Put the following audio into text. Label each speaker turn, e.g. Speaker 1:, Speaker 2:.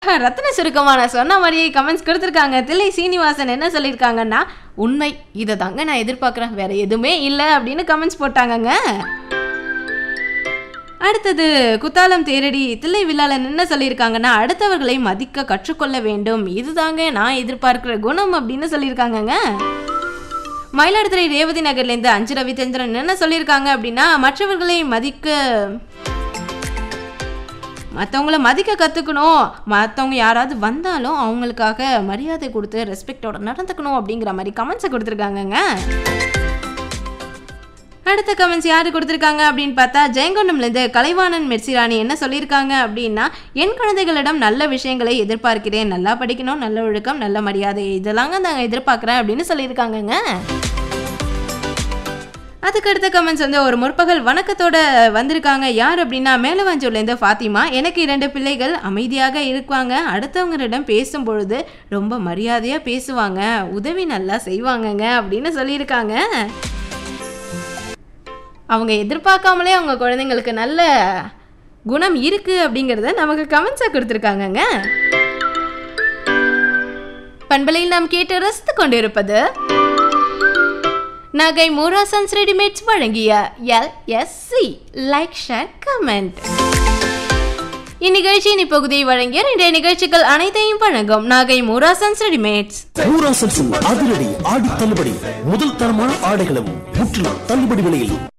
Speaker 1: ரத்ன சுருக்கமா நான் சொன்ன மாதிரியே கமெண்ட்ஸ் கொடுத்துருக்காங்க தில்லை சீனிவாசன் என்ன சொல்லியிருக்காங்கன்னா உண்மை இதை தாங்க நான் எதிர்பார்க்குறேன் வேற எதுவுமே இல்லை அப்படின்னு கமெண்ட்ஸ் போட்டாங்கங்க அடுத்தது குத்தாலம் தேரடி தில்லை விழாலன் என்ன சொல்லியிருக்காங்கன்னா அடுத்தவர்களை மதிக்க கற்றுக்கொள்ள வேண்டும் இதுதாங்க நான் எதிர்பார்க்கிற குணம் அப்படின்னு சொல்லியிருக்காங்கங்க மயிலாடுதுறை ரேவதி நகர்லேருந்து அஞ்சு ரவிச்சந்திரன் என்ன சொல்லியிருக்காங்க அப்படின்னா மற்றவர்களை மதிக்க மற்றவங்கள மதிக்க கற்றுக்கணும் மற்றவங்க யாராவது வந்தாலும் அவங்களுக்காக மரியாதை கொடுத்து ரெஸ்பெக்டோட நடந்துக்கணும் அப்படிங்கிற மாதிரி கமெண்ட்ஸை கொடுத்துருக்காங்கங்க அடுத்த கமெண்ட்ஸ் யார் கொடுத்துருக்காங்க அப்படின்னு பார்த்தா ஜெயங்கொண்டம்லேருந்து கலைவாணன் மெர்சிராணி என்ன சொல்லியிருக்காங்க அப்படின்னா என் குழந்தைகளிடம் நல்ல விஷயங்களை எதிர்பார்க்கிறேன் நல்லா படிக்கணும் நல்ல ஒழுக்கம் நல்ல மரியாதை இதெல்லாங்க நாங்கள் எதிர்பார்க்குறேன் அப்படின்னு சொல்லியிருக்காங்கங்க அதுக்கு அடுத்த கமெண்ட்ஸ் வந்து ஒரு முற்பகல் வணக்கத்தோட வந்திருக்காங்க யார் அப்படின்னா மேலவாஞ்சூர்லேருந்து ஃபாத்திமா எனக்கு இரண்டு பிள்ளைகள் அமைதியாக இருப்பாங்க அடுத்தவங்களிடம் பேசும் பொழுது ரொம்ப மரியாதையாக பேசுவாங்க உதவி நல்லா செய்வாங்கங்க அப்படின்னு சொல்லியிருக்காங்க அவங்க எதிர்பார்க்காமலே அவங்க குழந்தைங்களுக்கு நல்ல குணம் இருக்கு அப்படிங்கிறத நமக்கு கமெண்ட்ஸாக கொடுத்துருக்காங்கங்க பண்பலையில் நாம் கேட்டு ரசித்து கொண்டிருப்பது நகை மோராசன்ஸ் ரெடிமேட்ஸ் வழங்கிய L S C like share comment இந்நிகழ்ச்சியின் இப்பகுதியை வழங்கிய இன்றைய நிகழ்ச்சிகள் அனைத்தையும் வழங்கும் நாகை மோராசன்ஸ் ரெடிமேட்ஸ்
Speaker 2: ஊராசன்ஸின் அதிரடி ஆடி தள்ளுபடி முதல் தரமான ஆடைகளும் முற்றிலும் தள்ளுபடி விலையில்